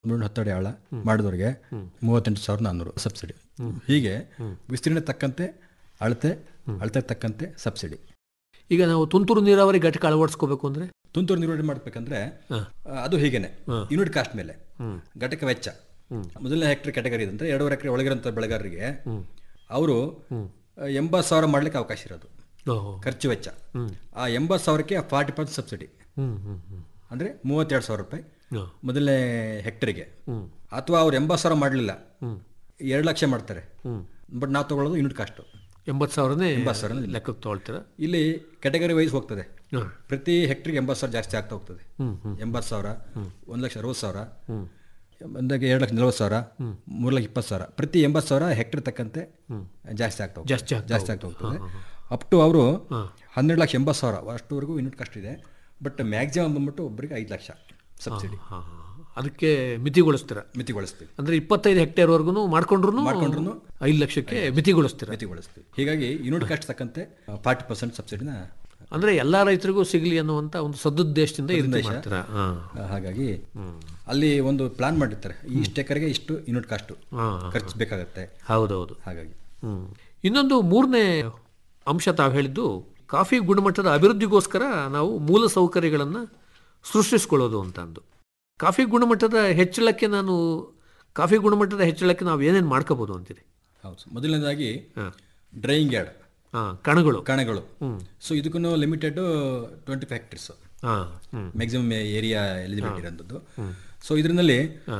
ಮುನ್ನೂರ ಹತ್ತಡಿ ಆಳ ಮಾಡಿದವ್ರಿಗೆ ಮೂವತ್ತೆಂಟು ಸಾವಿರದ ನಾನ್ನೂರು ಸಬ್ಸಿಡಿ ಹೀಗೆ ವಿಸ್ತೀರ್ಣ ತಕ್ಕಂತೆ ಅಳತೆ ಅಳತೆ ತಕ್ಕಂತೆ ಸಬ್ಸಿಡಿ ಈಗ ನಾವು ತುಂತುರು ನೀರಾವರಿ ಘಟಕ ಅಳವಡಿಸ್ಕೋಬೇಕು ಅಂದ್ರೆ ತುಂತುರು ನಿರ್ವಹಣೆ ಮಾಡ್ಬೇಕಂದ್ರೆ ಆ, ಅದು ಹೀಗೇನೆ ಯೂನಿಟ್ ಕಾಸ್ಟ್ ಮೇಲೆ ಘಟಕ ವೆಚ್ಚ ಮೊದಲನೇ ಹೆಕ್ಟರ್ ಕ್ಯಾಟಗರಿ ಅಂದ್ರೆ ಎರಡೂವರೆ ಎಕರೆ ಒಳಗಿರೋಂಥ ಬೆಳೆಗಾರರಿಗೆ ಅವರು ಎಂಬತ್ತು ಸಾವಿರ ಮಾಡ್ಲಿಕ್ಕೆ ಅವಕಾಶ ಇರೋದು ಓಹೋ ಖರ್ಚು ವೆಚ್ಚ ಆ ಎಂಬತ್ತು ಸಾವಿರಕ್ಕೆ forty percent subsidy hmm hmm hmm ಅಂದ್ರೆ ಮೂವತ್ತೆರಡು ಸಾವಿರ ರೂಪಾಯಿ ಹಾ. ಮೊದಲನೇ ಹೆಕ್ಟರ್ಗೆ ಅಥವಾ ಅವ್ರು ಎಂಬತ್ತು ಸಾವಿರ ಮಾಡಲಿಲ್ಲ ಎರಡು ಲಕ್ಷ ಮಾಡ್ತಾರೆ ಬಟ್ ನಾವು ತಗೊಳ್ಳೋದು ಯೂನಿಟ್ ಕಾಸ್ಟು ಎಂಬತ್ತು ಸಾವಿರನೇ ಎಂಬತ್ತು ಸಾವಿರ ಲೆಕ್ಕಕ್ಕೆ ತೊಗೊಳ್ತೀರಾ ಇಲ್ಲಿ ಕ್ಯಾಟಗರಿ ವೈಸ್ ಹೋಗ್ತದೆ ಹಾಂ ಪ್ರತಿ ಹೆಕ್ಟರ್ಗೆ ಎಂಬತ್ತು ಸಾವಿರ ಜಾಸ್ತಿ ಆಗ್ತಾ ಹೋಗ್ತದೆ ಎಂಬತ್ತು ಸಾವಿರ ಒಂದು ಲಕ್ಷ ಅರವತ್ತು ಸಾವಿರ ಒಂದಾಗಿ ಎರಡು ಲಕ್ಷ ನಲವತ್ತು ಸಾವಿರ ಮೂರು ಲಕ್ಷ ಇಪ್ಪತ್ತು ಸಾವಿರ ಪ್ರತಿ ಎಂಬತ್ತು ಸಾವಿರ ಹೆಕ್ಟರ್ ತಕ್ಕಂತೆ ಜಾಸ್ತಿ ಆಗ್ತಾ ಹೋಗ್ತದೆ ಜಾಸ್ತಿ ಆಗ್ತಾ ಜಾಸ್ತಿ ಆಗ್ತಾ ಹೋಗ್ತದೆ ಅಪ್ ಟು ಅವರು ಹನ್ನೆರಡು ಲಕ್ಷ ಎಂಬತ್ತು ಸಾವಿರ ಅಷ್ಟುವರೆಗೂ ಯೂನಿಟ್ ಕಾಸ್ಟ್ ಇದೆ ಬಟ್ ಮ್ಯಾಕ್ಸಿಮಮ್ ಬಂದ್ಬಿಟ್ಟು ಒಬ್ಬರಿಗೆ ಐದು ಲಕ್ಷ ಸಬ್ಸಿಡಿ ಹಾಂ ಅದಕ್ಕೆ ಮಿತಿಗೊಳಿಸ್ತೀರಾ ಮಿತಿಗೊಳಿಸ್ತೀವಿ ಅಂದ್ರೆ ಇಪ್ಪತ್ತೈದು ಹೆಕ್ಟೇರ್ವರೆಗೂ ಮಾಡ್ಕೊಂಡ್ರು ಮಾಡ್ಕೊಂಡ್ರು ಐದು ಲಕ್ಷಕ್ಕೆ ಮಿತಿಗೊಳಿಸ್ತೀರಾ ಮಿತಿಗೊಳಿಸ್ತೀವಿ ಹೀಗಾಗಿ ಯೂನಿಟ್ ಕಾಸ್ಟ್ ತಕ್ಕಂತೆ ಫಾರ್ಟಿ ಪರ್ಸೆಂಟ್ ಸಬ್ಸಿಡಿನ ಅಂದ್ರೆ ಎಲ್ಲಾ ರೈತರಿಗೂ ಸಿಗಲಿ ಅನ್ನುವಂತ ಒಂದು ಸದುದ್ದೇಶದಿಂದ ಈ ರೀತಿ ಮಾಡ್ತೀರಾ ಹಾಂ ಹಾಗಾಗಿ ಅಲ್ಲಿ ಒಂದು ಪ್ಲಾನ್ ಮಾಡಿರ್ತಾರೆ ಇಷ್ಟು ಎಕರೆಗೆ ಇಷ್ಟು ಯೂನಿಟ್ ಕಾಸ್ಟು ಹಾಂ ಖರ್ಚು ಬೇಕಾಗತ್ತೆ ಹೌದೌದು ಹಾಗಾಗಿ ಹ್ಮ್. ಇನ್ನೊಂದು ಮೂರನೇ ಅಂಶ ತಾವು ಹೇಳಿದ್ದು ಕಾಫಿ ಗುಣಮಟ್ಟದ ಅಭಿವೃದ್ಧಿಗೋಸ್ಕರ ನಾವು ಮೂಲ ಸೌಕರ್ಯಗಳನ್ನು ಸೃಷ್ಟಿಸ್ಕೊಳ್ಳೋದು ಅಂತ ಅಂದು ಕಾಫಿ ಗುಣಮಟ್ಟದ ಹೆಚ್ಚಳಕ್ಕೆ ನಾನು ಕಾಫಿ ಗುಣಮಟ್ಟದ ಹೆಚ್ಚಳಕ್ಕೆ ನಾವು ಏನೇನು ಮಾಡ್ಕೋಬೋದು ಅಂತೀರಿ ಹೌದು ಮೊದಲನೇದಾಗಿ ಹಾಂ ಡ್ರೈಯಿಂಗ್ ಯಾರ್ಡ್ ಹಾಂ ಕಣಗಳು ಕಣಗಳು ಸೊ ಇದಕ್ಕೂ ಲಿಮಿಟೆಡ್ ಟ್ವೆಂಟಿ ಫೈವ್ ಹೆಕ್ಟರ್ಸ್ ಹಾಂ ಹ್ಞೂ ಮ್ಯಾಕ್ಸಿಮಮ್ ಏರಿಯಾ ಎಲಿಜಿಬಿಲಿಟಿ ಇರೋಂಥದ್ದು ಸೊ ಇದರಲ್ಲಿ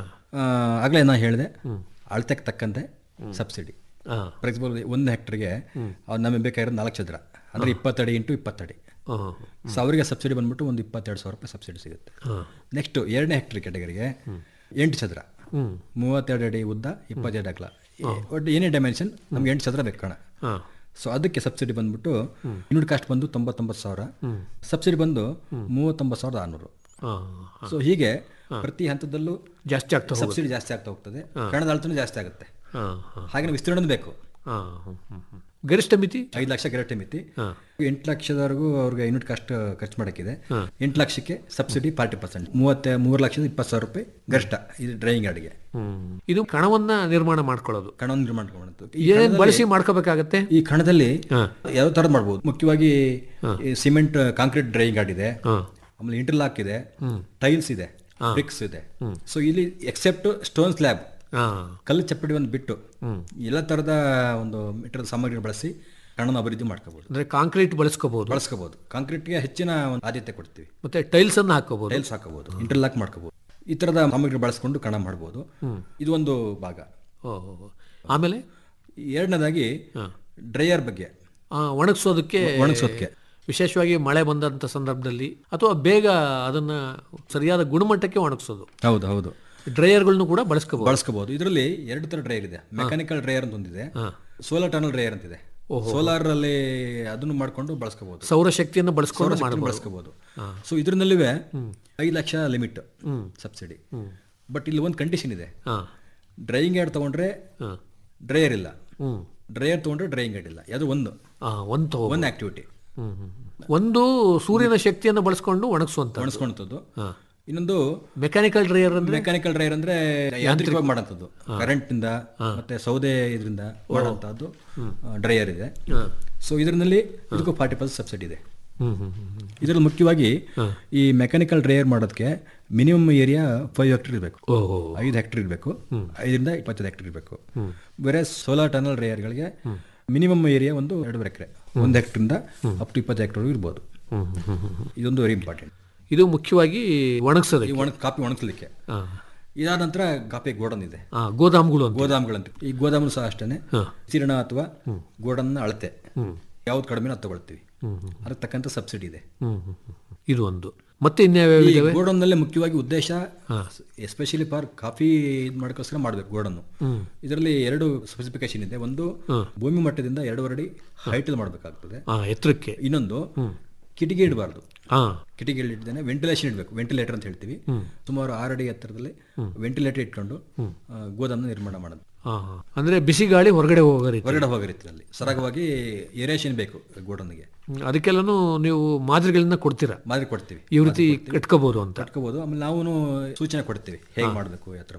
ಆಗಲೇ ನಾನು ಹೇಳಿದೆ ಅಳತೆಗೆ ತಕ್ಕಂತೆ ಸಬ್ಸಿಡಿ ಹಾಂ ಫಾರ್ ಎಕ್ಸಾಂಪಲ್ ಒಂದು ಹೆಕ್ಟರ್ಗೆ ಅವ್ರು ನಮಗೆ ಬೇಕಾಗಿರೋದು ನಾಲ್ಕು ಚದರ ಅಂದರೆ ಇಪ್ಪತ್ತಡಿ ಇಂಟು ಇಪ್ಪತ್ತಡಿ ಹಾಂ ಸೊ ಅವರಿಗೆ ಸಬ್ಸಿಡಿ ಬಂದ್ಬಿಟ್ಟು ಒಂದು ಇಪ್ಪತ್ತೆರಡು ಸಾವಿರ ರೂಪಾಯಿ ಸಬ್ಸಿಡಿ ಸಿಗುತ್ತೆ ಹಾಂ ನೆಕ್ಸ್ಟ್ ಎರಡನೇ ಹೆಕ್ಟರ್ ಕ್ಯಾಟಗರಿಗೆ ಎಂಟು ಚದರ ಹ್ಞೂ ಮೂವತ್ತೆರಡು ಅಡಿ ಉದ್ದ ಇಪ್ಪತ್ತೆರಡು ಅಗಲ ಒಟ್ಟು ಏನೇ ಡೈಮೆನ್ಷನ್ ನಮ್ಗೆ ಎಂಟು ಚದರ ಬೇಕು ಕಣ ಹಾಂ ಸೊ ಅದಕ್ಕೆ ಸಬ್ಸಿಡಿ ಬಂದ್ಬಿಟ್ಟು ಯೂನಿಟ್ ಕಾಸ್ಟ್ ಬಂದು ತೊಂಬತ್ತೊಂಬತ್ತು ಸಾವಿರ ಸಬ್ಸಿಡಿ ಬಂದು ಮೂವತ್ತೊಂಬತ್ತು ಸಾವಿರದ ಆರುನೂರು ಹಾಂ ಸೊ ಹೀಗೆ ಪ್ರತಿ ಹಂತದಲ್ಲೂ ಜಾಸ್ತಿ ಆಗ್ತಾ ಹೋಗೋದು ಸಬ್ಸಿಡಿ ಜಾಸ್ತಿ ಆಗ್ತಾ ಹೋಗ್ತದೆ ಕಣದ ಅಳತೆನೂ ಜಾಸ್ತಿ ಆಗುತ್ತೆ ಹಾಂ ಹಾಂ ಹಾಗೆ ವಿಸ್ತೀರ್ಣ ಬೇಕು ಹಾಂ ಹ್ಞೂ ಹ್ಞೂ ಗರಿಷ್ಠ ಮಿತಿ ಐದು ಲಕ್ಷ ಗೆರಟೆ ಮಿತಿ ಹಾಂ ಎಂಟು ಲಕ್ಷದವರೆಗೂ ಅವ್ರಿಗೆ ಯೂನಿಟ್ ಕಾಸ್ಟ್ ಖರ್ಚು ಮಾಡೋಕ್ಕಿದೆ ಎಂಟು ಲಕ್ಷಕ್ಕೆ ಸಬ್ಸಿಡಿ ಫಾರ್ಟಿ ಪರ್ಸೆಂಟ್ ಮೂವತ್ತ ಮೂರು ಲಕ್ಷದ ಇಪ್ಪತ್ತು ಸಾವಿರ ರೂಪಾಯಿ ಗರಿಷ್ಠ ಇದು ಡ್ರೈಯಿಂಗ್ ಅಡಿಗೆ ಹ್ಮ್. ಇದು ಕಣವನ್ನ ನಿರ್ಮಾಣ ಮಾಡ್ಕೊಳ್ಳೋದು ಕಣವನ್ನು ನಿರ್ಮಾಣ ಮಾಡ್ಕೊಳ್ಳೋದು ಏನೇನು ಬಳಸಿ ಮಾಡ್ಕೋಬೇಕಾಗತ್ತೆ ಈ ಕಣದಲ್ಲಿ ಹಾ. ಯಾವ ಥರ ಮಾಡ್ಬೋದು ಮುಖ್ಯವಾಗಿ ಈ ಸಿಮೆಂಟ್ ಕಾಂಕ್ರೀಟ್ ಡ್ರೈಯಿಂಗ್ ಗಾರ್ಡ್ ಇದೆ ಹಾಂ ಆಮೇಲೆ ಇಂಟರ್ಲಾಕ್ ಇದೆ ಟೈಲ್ಸ್ ಇದೆ ಬ್ರಿಕ್ಸ್ ಇದೆ ಸೊ ಇಲ್ಲಿ ಎಕ್ಸೆಪ್ಟ್ ಸ್ಟೋನ್ ಸ್ಲ್ಯಾಬ್ ಹಾಂ ಕಲ್ಲು ಚಪ್ಪಡಿ ಒಂದು ಬಿಟ್ಟು ಎಲ್ಲ ಥರದ ಒಂದು ಮೆಟೀರಿಯಲ್ ಸಾಮಗ್ರಿ ಬಳಸಿ ಕಣನ ಅಭಿವೃದ್ಧಿ ಮಾಡ್ಕೋಬಹುದು ಅಂದ್ರೆ ಕಾಂಕ್ರೀಟ್ ಬಳಸ್ಕೋಬಹುದು ಬಳಸ್ಕೋಬಹುದು ಕಾಂಕ್ರೀಟ್ಗೆ ಹೆಚ್ಚಿನ ಒಂದು ಆದ್ಯತೆ ಕೊಡ್ತೀವಿ ಮತ್ತೆ ಟೈಲ್ಸ್ ಅನ್ನ ಹಾಕೋಬಹುದು ಟೈಲ್ಸ್ ಹಾಕೋಬಹುದು ಇಂಟರ್ಲಾಕ್ ಮಾಡ್ಕೋಬಹುದು ಈ ಥರದ ಸಾಮಗ್ರಿ ಬಳಸ್ಕೊಂಡು ಕಣ ಮಾಡ್ಬೋದು ಇದು ಒಂದು ಭಾಗ ಆಮೇಲೆ ಎರಡನೇದಾಗಿ ಡ್ರೈಯರ್ ಬಗ್ಗೆ ಆ, ಒಣಗಿಸೋದಕ್ಕೆ ಒಣಗಿಸೋದಕ್ಕೆ ವಿಶೇಷವಾಗಿ ಮಳೆ ಬಂದಂಥ ಸಂದರ್ಭದಲ್ಲಿ ಅಥವಾ ಬೇಗ ಅದನ್ನ ಸರಿಯಾದ ಗುಣಮಟ್ಟಕ್ಕೆ ಒಣಗಿಸೋದು ಹೌದು ಹೌದು ಡ್ರೈಯರ್ಗಳನ್ನು ಕೂಡ ಬಳಸ್ಕೋಬಹುದು ಬಳಸ್ಕೋಬಹುದು ಇದರಲ್ಲಿ ಎರಡು ತರ ಡ್ರೈಯರ್ ಇದೆ ಮೆಕ್ಯಾನಿಕಲ್ ಡ್ರೈಯರ್ ಅಂತ ಒಂದಿದೆ ಸೋಲಾರ್ ಟನಲ್ ಡ್ರೈಯರ್ ಅಂತಿದೆ ಸೋಲಾರ್ ಅಲ್ಲಿ ಅದನ್ನು ಮಾಡ್ಕೊಂಡು ಬಳಸ್ಕೋಬಹುದು ಸೌರಶಕ್ತಿಯನ್ನು ಬಳಸ್ಕೊಂಡು ಮಾಡಬಹುದು ಬಳಸ್ಕೋಬಹುದು ಸೊ ಇದ್ರಲ್ಲಿವೆ ಐದು ಲಕ್ಷ ಲಿಮಿಟ್ ಸಬ್ಸಿಡಿ ಬಟ್ ಇಲ್ಲಿ ಒಂದು ಕಂಡೀಷನ್ ಇದೆ ಹಾಂ ಡ್ರೈಯಿಂಗ್ ಯಾರ್ಡ್ ತಗೊಂಡ್ರೆ ಹಾಂ ಡ್ರೈಯರ್ ಇಲ್ಲ ಹ್ಞೂ ಡ್ರೈಯರ್ ತಗೊಂಡ್ರೆ ಡ್ರೈಯಿಂಗ್ ಯಾರ್ಡ್ ಇಲ್ಲ ಯಾವುದು ಒಂದು ಹಾಂ ಒಂದು ತಗೋ ಒಂದು ಆಕ್ಟಿವಿಟಿ ಹ್ಮ್, ಹ್ಮ್, ಹ್ಮ್. ಒಂದು ಸೂರ್ಯನ ಶಕ್ತಿಯನ್ನು ಬಳಸ್ಕೊಂಡು ಒಣಗಿಸುವಂತ ಒಣಸ್ಕೊಂಡದ್ದು ಹಾಂ ಇನ್ನೊಂದು ಮೆಕ್ಯಾನಿಕಲ್ ಡ್ರೈಯರ್ ಅಂದ್ರೆ ಮೆಕ್ಯಾನಿಕಲ್ ಡ್ರೈಯರ್ ಅಂದ್ರೆ ಯಾಂತ್ರಿಕವಾಗಿ ಮಾಡೋಂಥದ್ದು ಕರೆಂಟ್ ಇಂದ ಮತ್ತೆ ಸೌದೆ ಇದರಿಂದ ಮಾಡೋಂಥದ್ದು ಡ್ರೈಯರ್ ಇದೆ ಸೊ ಇದರಲ್ಲಿ ಇದಕ್ಕೂ ಫಾರ್ಟಿ ಪರ್ಸೆಂಟ್ ಸಬ್ಸಿಡಿ ಇದೆ ಹ್ಮ್ ಹ್ಮ್ ಹ್ಮ್ ಹ್ಮ್. ಇದರಲ್ಲಿ ಮುಖ್ಯವಾಗಿ ಈ ಮೆಕ್ಯಾನಿಕಲ್ ಡ್ರೈಯರ್ ಮಾಡೋದಕ್ಕೆ ಮಿನಿಮಮ್ ಏರಿಯಾ ಫೈವ್ ಹೆಕ್ಟರ್ ಇರಬೇಕು ಓಹೋ ಐದು ಹೆಕ್ಟರ್ ಇರಬೇಕು ಐದರಿಂದ ಇಪ್ಪತ್ತೈದು ಹೆಕ್ಟರ್ ಇರಬೇಕು ಬೇರೆ ಸೋಲಾರ್ ಟನಲ್ ಡ್ರೈಯರ್ಗಳಿಗೆ ಮಿನಿಮಮ್ ಏರಿಯಾ ಒಂದು ಎರಡೂವರೆ ಎಕರೆ ಒಂದು ಹೆಕ್ಟರಿಂದ ಅಪ್ ಟು ಇಪ್ಪತ್ತು ಹೆಕ್ಟರ್ ಇರ್ಬೋದು ಹ್ಮ್ ಹ್ಮ್ ಹ್ಮ್ ಹ್ಮ್. ಇದೊಂದು ವೆರಿ ಇಂಪಾರ್ಟೆಂಟ್ ಇದು ಮುಖ್ಯವಾಗಿ ಒಣಗಿಸೋದಕ್ಕೆ ಈ ಒಣ ಕಾಪಿ ಒಣಗಿಸ್ಲಿಕ್ಕೆ ಹಾಂ ಇದಾದ ನಂತರ ಕಾಪಿ ಗೋಡನ್ ಇದೆ ಹಾಂ ಗೋದಾಮುಗಳು ಅಂತ ಗೋದಾಮುಗಳಂತ ಈ ಗೋದಾಮು ಸಹ ಅಷ್ಟೇ ವಿಸ್ತೀರ್ಣ ಅಥವಾ ಗೋಡನ್ನ ಅಳತೆ ಯಾವ್ದು ಕಡಿಮೆ ಅದು ತಗೊಳ್ತೀವಿ ಅದಕ್ಕೆ ತಕ್ಕಂಥ ಸಬ್ಸಿಡಿ ಇದೆ ಹ್ಮ್ ಹ್ಮ್ ಹ್ಮ್. ಇದು ಒಂದು ಮತ್ತೆ ಇನ್ಯಾವ್ಯಾವ ಈ ಗೋಡನ್ನಲ್ಲೇ ಮುಖ್ಯವಾಗಿ ಉದ್ದೇಶ ಎಸ್ಪೆಷಲಿ ಫಾರ್ ಕಾಫಿ ಇದು ಮಾಡೋಕ್ಕೋಸ್ಕರ ಮಾಡಬೇಕು ಗೋಡನ್ನು ಇದರಲ್ಲಿ ಎರಡು ಸ್ಪೆಸಿಫಿಕೇಶನ್ ಇದೆ ಒಂದು ಭೂಮಿ ಮಟ್ಟದಿಂದ ಎರಡೂವರೆ ಅಡಿ ಹೈಟ್ ಮಾಡಬೇಕಾಗ್ತದೆ ಹಾಂ ಎತ್ತರಕ್ಕೆ ಇನ್ನೊಂದು ಕಿಟಿಕಿ ಇಡಬಾರ್ದು ಹಾಂ ಕಿಟಿಕಿ ಇಟ್ಟಿದ್ದೇನೆ ವೆಂಟಿಲೇಷನ್ ಇಡಬೇಕು ವೆಂಟಿಲೇಟರ್ ಅಂತ ಹೇಳ್ತೀವಿ ಸುಮಾರು ಆರು ಅಡಿ ಎತ್ತರದಲ್ಲಿ ವೆಂಟಿಲೇಟರ್ ಇಟ್ಕೊಂಡು ಆ, ಗೋದಾಮನ್ನ ನಿರ್ಮಾಣ ಮಾಡೋದು ಹಾಂ ಹಾಂ ಅಂದರೆ ಬಿಸಿ ಗಾಳಿ ಹೊರಗಡೆ ಹೋಗೋ ರೀತಿ ಹೊರಗಡೆ ಹೋಗೋ ರೀತಿಯಲ್ಲಿ ಸರಾಗವಾಗಿ ಏರೇಷನ್ ಬೇಕು ಗೋಡನ್ಗೆ ಹ್ಮ್. ಅದಕ್ಕೆಲ್ಲನೂ ನೀವು ಮಾದರಿಗಳನ್ನ ಕೊಡ್ತೀರಾ ಮಾದರಿ ಕೊಡ್ತೀವಿ ಈ ರೀತಿ ಕಟ್ಕೋಬಹುದು ಅಂತ ಕಟ್ಕೋಬಹುದು ಆಮೇಲೆ ನಾವು ಸೂಚನೆ ಕೊಡ್ತೀವಿ ಹೇಗೆ ಮಾಡಬೇಕು ಯಾವ ಥರ